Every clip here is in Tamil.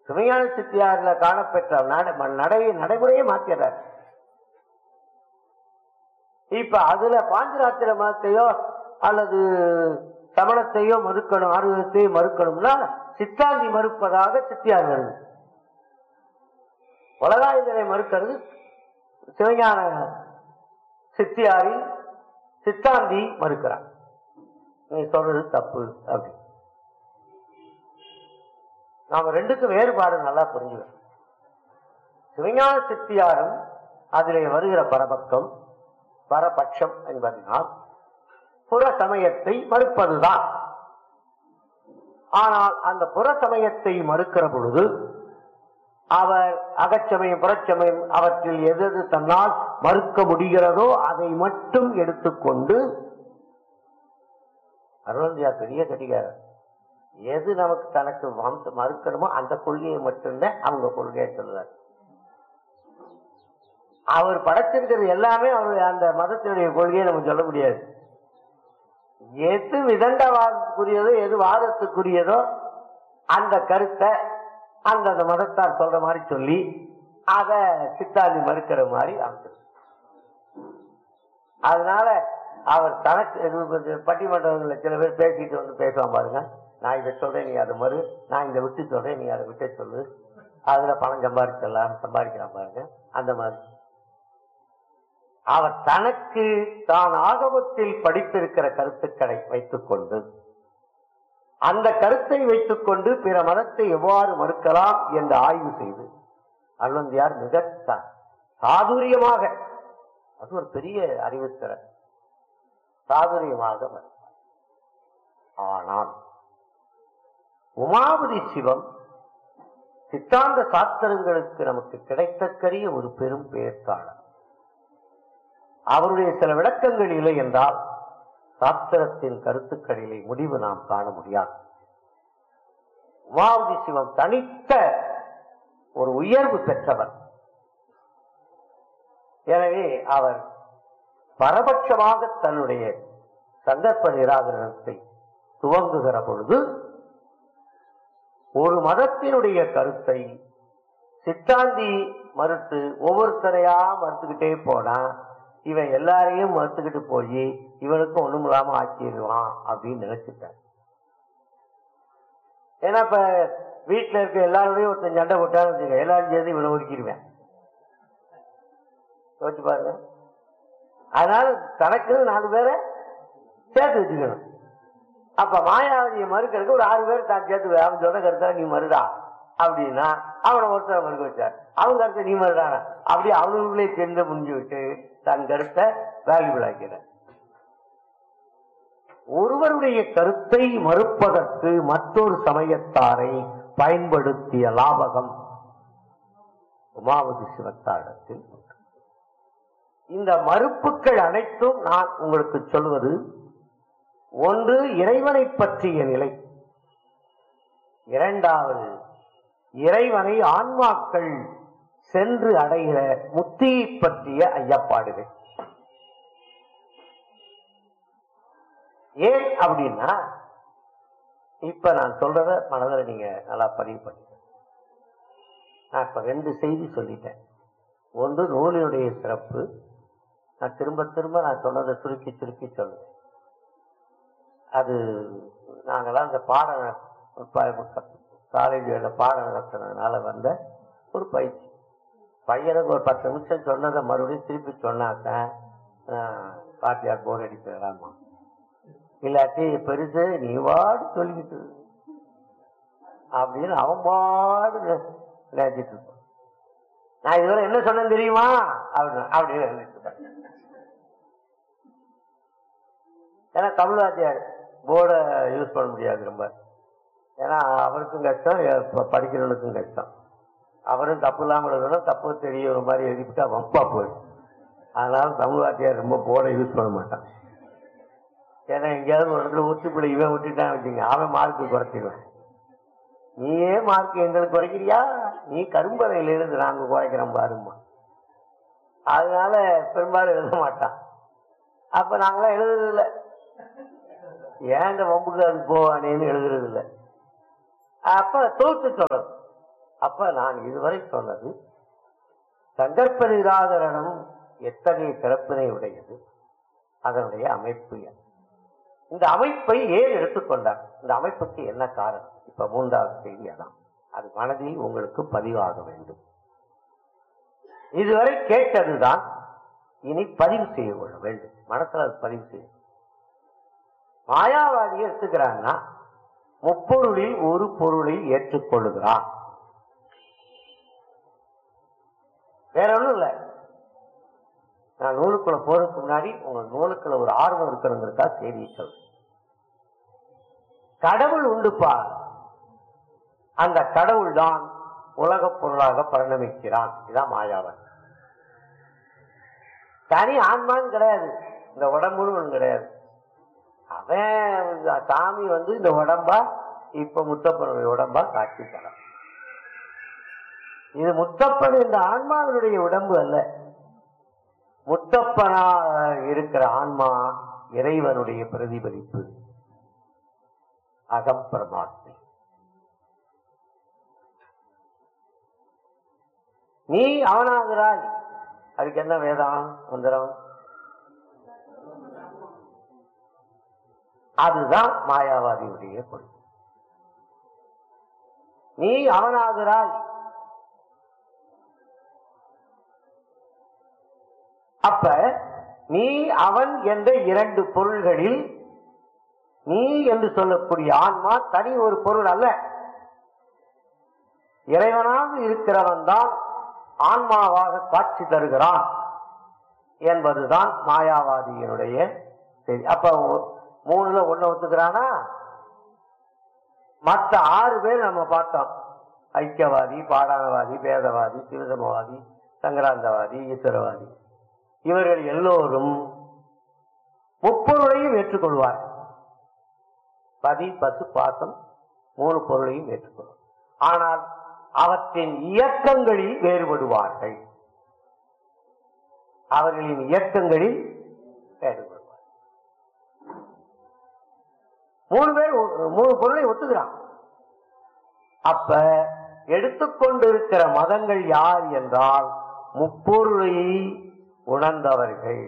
சிவஞான சித்தியார்ல காணப்பெற்ற நட- நடை நடைமுறையே மாத்திடுறார் இப்ப அதுல பாஞ்சராத்திர மதத்தையோ அல்லது சமணத்தையோ மறுக்கணும் ஆர்வத்தையோ மறுக்கணும்னா சித்தாந்தி மறுப்பதாக சித்தியார் வருது உலகாயுதனை மறுக்கிறது சிவஞான சித்தியாரில் சித்தாந்தி மறுக்கிறான் நீ சொல்றது தப்பு அப்படி நாம ரெண்டுக்கும் வேறுபாடு நல்லா புரிஞ்சுக்கணும் சிவஞான சித்தியாரும் அதிலே வருகிற பரபக்கம் பரபட்சம் என்பதனால் புற சமயத்தை மறுப்பதுதான் ஆனால் அந்த புற சமயத்தை மறுக்கிற பொழுது அவர் அகச்சமயம் புறச்சமயம் அவற்றில் எது எது தன்னால் மறுக்க முடிகிறதோ அதை மட்டும் எடுத்துக்கொண்டு அருளந்தியா பெரிய கடிகாரர் எது நமக்கு தனக்கு வம்ச மறுக்கணுமோ அந்த கொள்கையை மட்டும்தான் அவங்க கொள்கையை சொல்லுவார் அவர் படைச்சிருக்கிறது எல்லாமே அவர் அந்த மதத்தினுடைய கொள்கையை நம்ம சொல்ல முடியாது எது விதண்டவாதத்துக்குரியதோ எது வாதத்துக்குரியதோ அந்த கருத்தை அந்தந்த மதத்தார் சொல்ற மாதிரி சொல்லி அத சித்தாந்தி மறுக்கிற மாதிரி அமைச்சர் அதனால அவர் தனக்கு இது கொஞ்சம் பட்டிமன்றங்கள்ல சில பேர் பேசிட்டு வந்து பேசுவான் பாருங்க நான் இதை சொல்றேன் நீ அதை மறு நான் இதை விட்டு சொல்றேன் நீ அதை விட்டு சொல்லு அதுல பணம் சம்பாதிச்சிடலாம் சம்பாதிக்கிறான் பாருங்க அந்த மாதிரி அவர் தனக்கு தான் ஆகமத்தில் படித்திருக்கிற கருத்துக்களை வைத்துக் கொண்டு அந்த கருத்தை வைத்துக் கொண்டு பிற மதத்தை எவ்வாறு மறுக்கலாம் என்று ஆய்வு செய்து அருளந்தியார் மிக சா- சாதுரியமாக அது ஒரு பெரிய அறிவுத்திறன் சாதுரியமாக மறுத்தார் ஆனால் உமாபதி சிவம் சித்தாந்த சாஸ்திரங்களுக்கு நமக்கு கிடைத்தற்கரிய ஒரு பெரும் பேர்த்தாளர் அவருடைய சில விளக்கங்கள் இல்லை என்றால் சாஸ்திரத்தின் கருத்துக்களிலே முடிவு நாம் காண முடியாது உமாவதி சிவம் தனித்த ஒரு உயர்வு பெற்றவர் எனவே அவர் பரபட்சமாக தன்னுடைய சந்தர்ப்ப நிராகரணத்தை துவங்குகிற பொழுது ஒரு மதத்தினுடைய கருத்தை சித்தாந்தி மறுத்து ஒவ்வொருத்தரையா மறுத்துக்கிட்டே போனா இவன் எல்லாரையும் மறுத்துக்கிட்டு போய் இவனுக்கும் ஒண்ணும் இல்லாம ஆக்கிடுவான் அப்படின்னு நினைச்சிட்டான் ஏன்னா இப்ப வீட்டுல இருக்க எல்லாரோடையும் ஒருத்தன் சண்டை போட்டான்னு வச்சுக்க எல்லாரும் சேர்ந்து இவனை ஒதுக்கிடுவேன் யோசிச்சு பாருங்க அதனால தனக்கு நாலு பேரை சேர்த்து வச்சுக்கணும் அப்ப மாயாவதியை மறுக்கிறதுக்கு ஒரு ஆறு பேர் தான் சேர்த்து வை. அவன் சொன்ன கருத்தை நீ மறுடா அப்படின்னா அவனை ஒருத்தர் மறுக்க வச்சார் அவன் கருத்தை நீ மறுடான அப்படி அவனுக்குள்ளே சேர்ந்து முடிஞ்சு விட்டு தன் கருத்தை வேல்யூபிள் ஆக்கிறார் ஒருவருடைய கருத்தை மறுப்பதற்கு மற்றொரு சமயத்தாரை பயன்படுத்திய லாபகம் உமாவதி சிவத்தாடத்தில் உண்டு. இந்த மறுப்புகள் அனைத்தும் நான் உங்களுக்கு சொல்வது ஒன்று இறைவனை பற்றிய நிலை இரண்டாவது இறைவனை ஆன்மாக்கள் சென்று அடைகிற முத்தியை பற்றிய ஐயப்பாடுகள் ஏன் அப்படின்னா இப்ப நான் சொல்றத மனதில் நீங்க நல்லா பதிவு பண்ணுங்க நான் இப்ப ரெண்டு செய்தி சொல்லிட்டேன் ஒன்று நூலினுடைய சிறப்பு நான் திரும்ப திரும்ப நான் சொன்னதை சுருக்கி சுருக்கி சொல்லுவேன் அது நாங்கெல்லாம் அந்த பாடம் காலேஜில் பாடம் நடத்துனதுனால வந்த ஒரு பயிற்சி பையனுக்கு ஒரு பத்து நிமிஷம் சொன்னதை மறுபடியும் திருப்பி சொன்னாக்க ஆஹ், பாட்டியார் போர் அடிக்கிறாமா இல்லாட்டி பெருசு நீ வாடு சொல்லிக்கிட்டு இரு. அப்படின்னு அவன் பாடு நினைச்சிட்டு இருப்பான் நான் இதுவரை என்ன சொன்னேன் தெரியுமா அப்படின்னு அப்படின்னு நினைச்சிட்டு இருப்பேன். ஏன்னா தமிழ் வாத்தியார் போர்டை யூஸ் பண்ண முடியாது ரொம்ப ஏன்னா அவருக்கும் கஷ்டம் ப- படிக்கிறவனுக்கும் கஷ்டம் அவரும் தப்பு இல்லாமல் எழுதணும் தப்பு தெரிய ஒரு மாதிரி எழுதிவிட்டா வம்பா போயிடும் அதனால தமிழ் வாத்தியார் ரொம்ப போர்டை யூஸ் பண்ண மாட்டான் ஏன்னா எங்கேயாவது ஒரு இடத்துல ஒத்துப்பிள்ளை இவன் விட்டுட்டான் வச்சுங்க அவன் மார்க்கு குறைச்சிடுவேன் நீயே மார்க் எங்களுக்கு குறைக்கிறியா நீ கரும்பறையில இருந்து நாங்க குறைக்கிறோம் பாருமா அதனால பெரும்பாலும் எழுத மாட்டான் அப்ப நாங்களாம் எழுதுறது இல்ல ஏன் இந்த வம்புக்கு அது போவானேன்னு எழுதுறது இல்ல அப்ப தோத்து சொல்றது அப்ப நான் இதுவரை சொன்னது சந்தர்ப்ப நிராகரணம் எத்தகைய சிறப்பினை உடையது அதனுடைய அமைப்பு என்ன? இந்த அமைப்பை ஏன் எடுத்துக்கொண்டார் இந்த அமைப்புக்கு என்ன காரணம் இப்ப மூன்றாவது செய்தி அதான் அது மனதில் உங்களுக்கு பதிவாக வேண்டும் இதுவரை கேட்டதுதான் இனி பதிவு செய்ய கொள்ள வேண்டும் மனசுல அது பதிவு செய்ய மாயாவாதி எடுத்துக்கிறான்னா முப்பொருளில் ஒரு பொருளை ஏற்றுக்கொள்ளுகிறான் வேற ஒண்ணும் இல்ல நான் நூலுக்குள்ள போறதுக்கு முன்னாடி உங்க நூலுக்குள்ள ஒரு ஆர்வம் இருக்கணுங்கிறதா செய்தி சொல் கடவுள் உண்டுப்பா அந்த கடவுள் தான் உலகப் பொருளாக பரிணமிக்கிறான் இதான் மாயாவன் தனி ஆன்மான்னு கிடையாது இந்த உடம்புன்னு ஒண்ணு கிடையாது அவன் இந்த சாமி வந்து இந்த உடம்பா இப்ப முத்தப்பனுடைய உடம்பா காட்சி தரம் இது முத்தப்பன் இந்த ஆன்மாவினுடைய உடம்பு அல்ல முத்தப்பனா இருக்கிற ஆன்மா இறைவனுடைய பிரதிபலிப்பு அகப்பிரமாத்மை நீ அவனாகிறாய் அதுக்கு என்ன வேதம் மந்திரம் அதுதான் மாயாவாதியுடைய கொள்கை நீ அவனாகிறாய் அப்ப நீ அவன் என்ற இரண்டு பொருள்களில் நீ என்று சொல்லக்கூடிய ஆன்மா தனி ஒரு பொருள் அல்ல இறைவனாக இருக்கிறவன் தான் ஆன்மாவாக காட்சி தருகிறான் என்பதுதான் மாயாவாதியினுடைய செய்தி அப்ப ஒ- மூணுல ஒண்ணு ஒத்துக்கிறானா மற்ற ஆறு பேர் நம்ம பார்த்தோம் ஐக்கியவாதி பாடானவாதி பேதவாதி சிவசமவாதி சங்கராந்தவாதி ஈஸ்வரவாதி இவர்கள் எல்லோரும் முப்பொருளையும் ஏற்றுக்கொள்வார் பதி பசு பாசம் மூணு பொருளையும் ஏற்றுக்கொள்வார் ஆனால் அவற்றின் இயக்கங்களில் வேறுபடுவார்கள் அவர்களின் இயக்கங்களில் வேறுபடுவார் மூணு பேர் ஒ- மூணு பொருளை ஒத்துக்கிறான் அப்ப எடுத்துக்கொண்டிருக்கிற மதங்கள் யார் என்றால் முப்பொருளை உணர்ந்தவர்கள்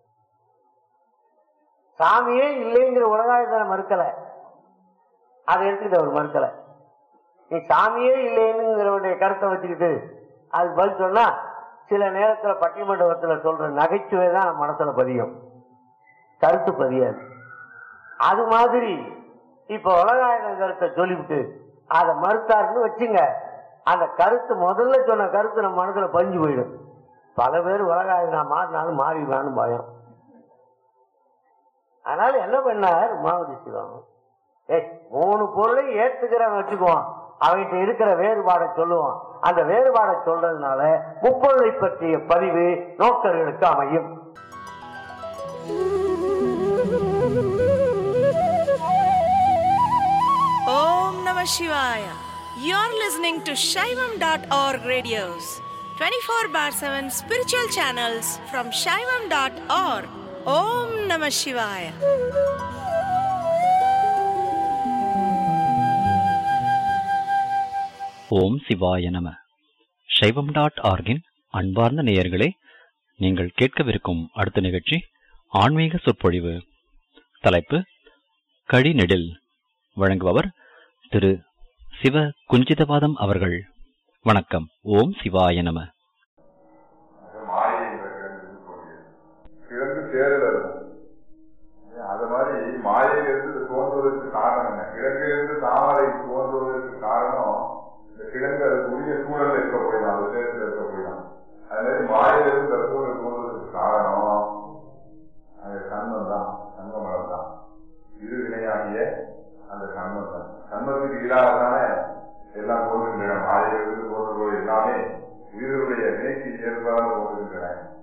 சாமியே இல்லைங்கிற உலகாயுதனை மறுக்கல அதை எடுத்துக்கிட்ட அவர் மறுக்கல நீ சாமியே இல்லைன்னுங்கிறவனுடைய கருத்தை வச்சுக்கிட்டு அது பதில் சொன்னா சில நேரத்துல பட்டிமண்டபத்துல சொல்ற நகைச்சுவை தான் நம்ம மனசுல பதியும் கருத்து பதியாது அது மாதிரி இப்ப உலகாயுதம் கருத்தை சொல்லிவிட்டு அதை மறுத்தாருன்னு வச்சுங்க அந்த கருத்து முதல்ல சொன்ன கருத்து நம்ம மனசுல பஞ்சு போயிடும் பல பேர் உலகாயுதம் மாறினாலும் மாறிடுவான்னு பயம் அதனால என்ன பண்ணார் உமாவதி சிவம் ஏய் மூணு பொருளை ஏத்துக்கிறவன் வச்சுக்குவான் அவன்கிட்ட இருக்கிற வேறுபாடை சொல்லுவான் அந்த வேறுபாடை சொல்றதுனால முப்பொருளை பற்றிய பதிவு நோக்கர்களுக்கு அமையும் Om Namah Shivaya. You're listening to Shaivam.org radios, 24 bar 7 spiritual channels from Shaivam.org. Om Namah Shivaya. ஓம் சிவாய நம சைவம் டாட் ஆர்கின் அன்பார்ந்த நேயர்களே நீங்கள் கேட்கவிருக்கும் அடுத்த நிகழ்ச்சி ஆன்மீக சொற்பொழிவு தலைப்பு கடிநெடில் வழங்குபவர் திரு சிவ குஞ்சிதபாதம் அவர்கள் வணக்கம் ஓம் சிவாய நம மாயை என்ற கிழங்கு தோன்றியது கிழங்கு சேரல இருக்கும் அது மாதிரி மாயையிலிருந்து இது தோன்றுவதற்கு காரணம் என்ன கிழங்கிலிருந்து தாமரை தோன்றுவதற்கு காரணம் இந்த கிழங்கு அதுக்கு உரிய சூழல்ல இருக்க போயிடலாம் அது சேர்த்துல இருக்க போயிடலாம் அது மாதிரி மாயிலிருந்து கற்பூரம் தோன்றுவதற்கு காரணம் அந்த கண்மம் தான் சங்கமரம் தான் இரு வினையாகிய அந்த கண்மம் தான் கண்மத்துக்கு ஈடாகத்தானே எல்லாம் தோன்றுகின்றன மாயிலிருந்து தோன்றுவது எல்லாமே உயிருடைய வினைக்கு ஏற்பாடு தோன்றுகின்றன